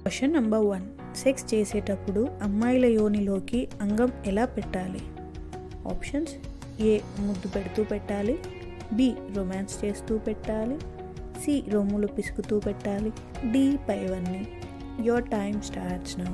question number one sex చేసేటప్పుడు అమ్మాయిల యోనిలోకి అంగం ఎలా పెట్టాలి ఆప్షన్స్ ఏ ముద్దు పెడుతూ పెట్టాలి బి రొమాన్స్ చేస్తూ పెట్టాలి సి రొమ్ములు పిసుకుతూ పెట్టాలి డి పైవన్నీ your time starts now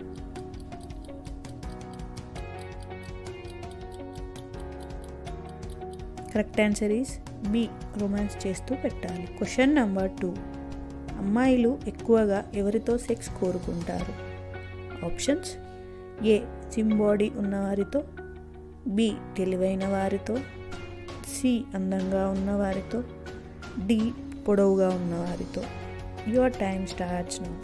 correct answer is B రొమాన్స్ చేస్తూ పెట్టాలి క్వశ్చన్ నెంబర్ టూ అమ్మాయిలు ఎక్కువగా ఎవరితో సెక్స్ కోరుకుంటారు ఆప్షన్స్ ఏ సిమ్ బాడీ ఉన్నవారితో బి తెలివైన వారితో సి అందంగా ఉన్నవారితో డి పొడవుగా ఉన్నవారితో your time starts now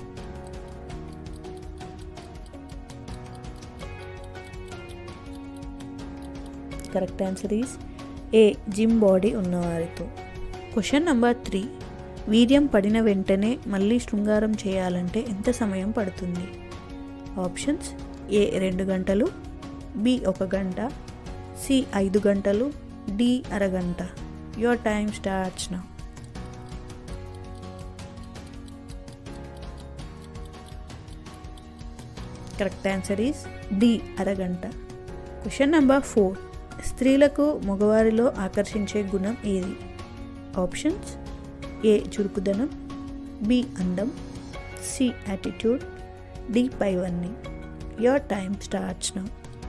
correct answer is A gym body ఉన్నవారితో క్వశ్చన్ నెంబర్ త్రీ వీర్యం పడిన వెంటనే మళ్ళీ శృంగారం చేయాలంటే ఎంత సమయం పడుతుంది ఆప్షన్స్ ఏ రెండు గంటలు బి ఒక గంట సి ఐదు గంటలు డి అరగంట your time starts now correct answer is D అరగంట క్వశ్చన్ నెంబర్ ఫోర్ స్త్రీలకు మగవారిలో ఆకర్షించే గుణం ఏది ఆప్షన్స్ ఏ చురుకుదనం బి అందం సి యాటిట్యూడ్ డి పైవన్నీ your time starts now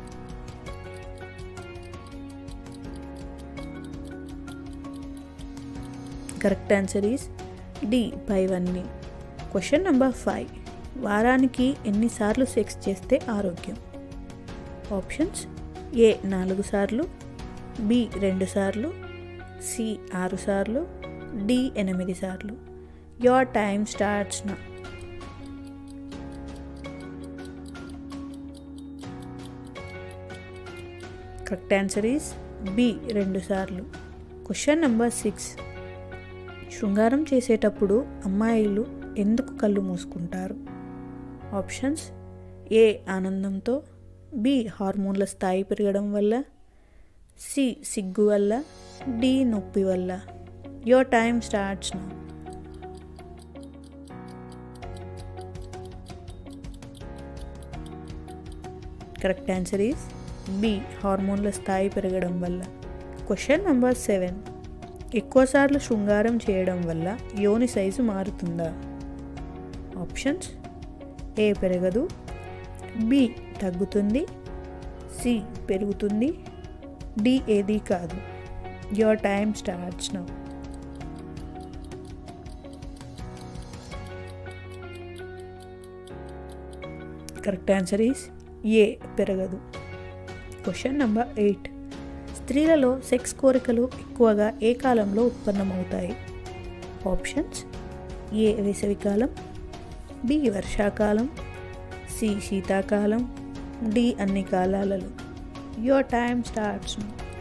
correct answer is D పైవన్నీ క్వశ్చన్ నెంబర్ ఫైవ్ వారానికి ఎన్నిసార్లు సెక్స్ చేస్తే ఆరోగ్యం ఆప్షన్స్ ఏ నాలుగు సార్లు బి రెండు సార్లు సి ఆరు సార్లు డి ఎనిమిది సార్లు your time starts now correct answer is B రెండు సార్లు క్వశ్చన్ నెంబర్ సిక్స్ శృంగారం చేసేటప్పుడు అమ్మాయిలు ఎందుకు కళ్ళు మూసుకుంటారు ఆప్షన్స్ ఏ ఆనందంతో బి హార్మోన్ల స్థాయి పెరగడం వల్ల సి సిగ్గు వల్ల డి నొప్పి వల్ల your time starts now correct answer is B హార్మోన్ల స్థాయి పెరగడం వల్ల క్వశ్చన్ నెంబర్ సెవెన్ ఎక్కువసార్లు శృంగారం చేయడం వల్ల యోని సైజు మారుతుందా ఆప్షన్స్ ఏ పెరగదు బి తగ్గుతుంది సి పెరుగుతుంది డి ఏది కాదు your time starts now correct answer is A పెరగదు క్వశ్చన్ నెంబర్ ఎయిట్ స్త్రీలలో సెక్స్ కోరికలు ఎక్కువగా ఏ కాలంలో ఉత్పన్నమవుతాయి ఆప్షన్స్ ఏ వేసవికాలం బి వర్షాకాలం సి శీతాకాలం డి అన్ని కాలాలలో your time starts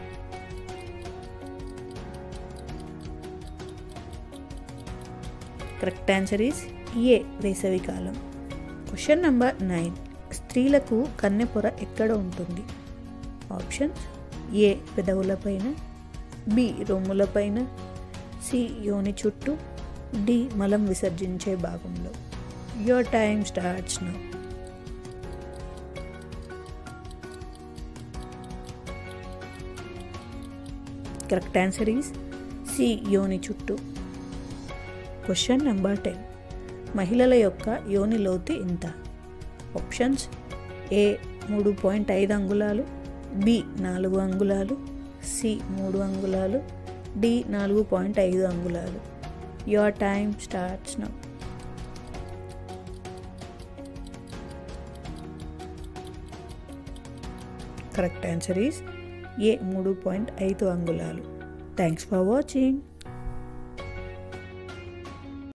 correct answer is A వేసవికాలం క్వశ్చన్ నెంబర్ నైన్ స్త్రీలకు కన్నెపొర ఎక్కడ ఉంటుంది ఆప్షన్స్ ఏ పెదవులపైన బి రొమ్ములపైన సి యోని చుట్టూ డి మలం విసర్జించే భాగంలో your time starts now correct answer is C యోని చుట్టూ క్వశ్చన్ నెంబర్ టెన్ మహిళల యొక్క యోని లోతు ఎంత ఆప్షన్స్ ఏ మూడు పాయింట్ ఐదు అంగుళాలు బి నాలుగు అంగుళాలు సి మూడు అంగుళాలు డి నాలుగు పాయింట్ ఐదు అంగుళాలు your time starts now correct answer is A మూడు పాయింట్ ఐదు అంగుళాలు థ్యాంక్స్ ఫర్ వాచింగ్